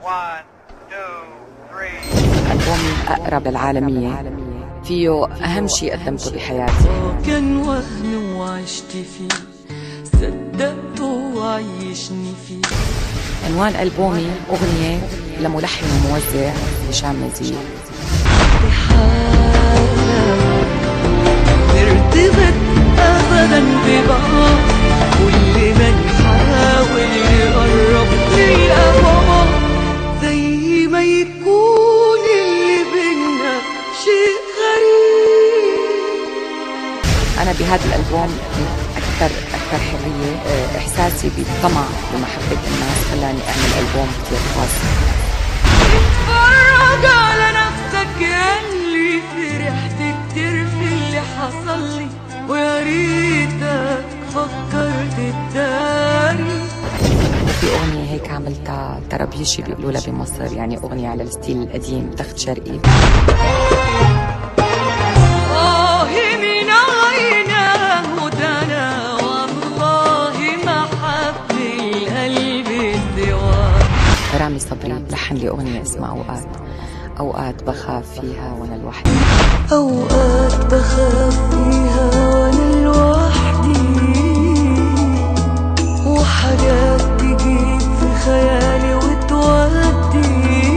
One, two, three. ألبومي الأقرب للعالمية فيه أهم شيء قدمته بحياتي كان وهم وعشت فيه صدقته وعيشني فيه عنوان ألبومي أغنية لملحن وموزع هشام نزيه نرتبط ابدا ببعض كل ما نحاول نقرب للأبعاد زي ما يكون اللي بينا شيء غريب أنا بهذا الألبوم أكثر أكثر حرية آه، إحساسي بالطمع بمحبة الناس خلاني أعمل ألبوم كثير خاص اتفرج على نفسك ياللي فرحت كتير في اللي حصل لي ويا ريتك فكرت تداري وفي أغنية هيك عملتها ترابيشي بيقولوا لها بمصر يعني أغنية على الستيل القديم تخت شرقي آه من عيناه دنا والله ما حب القلب سواه رامي صبري لحن لي أغنية اسمها أوقات أوقات بخاف فيها وأنا لوحدي أوقات بخاف فيها وأنا لوحدي وحاجات تجيب في خيالي وتودي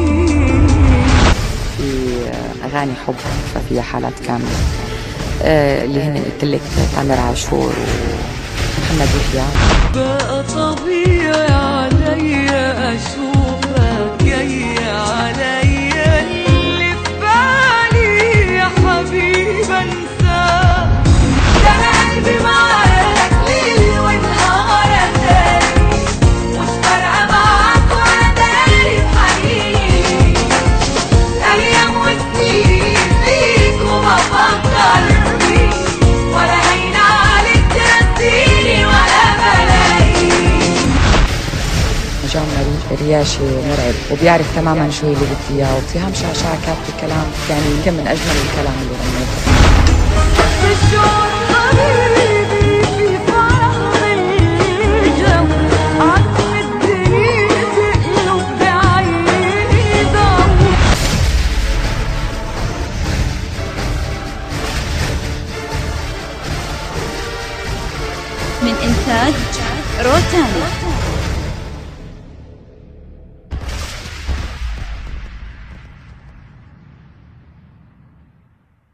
في أغاني حب ففيها حالات كاملة آه، اللي هن قلت لك تامر عاشور ومحمد يحيى بقى طبيعي عليا اشوفك جاي عليا اللي في بالي يا حبيبي انساك ده انا قلبي معاك ليل ونهار تاني مش فارقه معاك ولا داري بحنيني ايام وسنين فيك وبفكر فيك ولا هين عليك تنسيني ولا بلاقيك نجام مري- رياشي مرعب وبيعرف تماما شو هي اللي بدي اياه وفيها مشعشعة كاتبة كلام يعني يمكن من اجمل الكلام اللي غنيته في الشوق حبيبي في فرح الجو عتم الدنيا تقلب بعيدة من إنتاج روتانا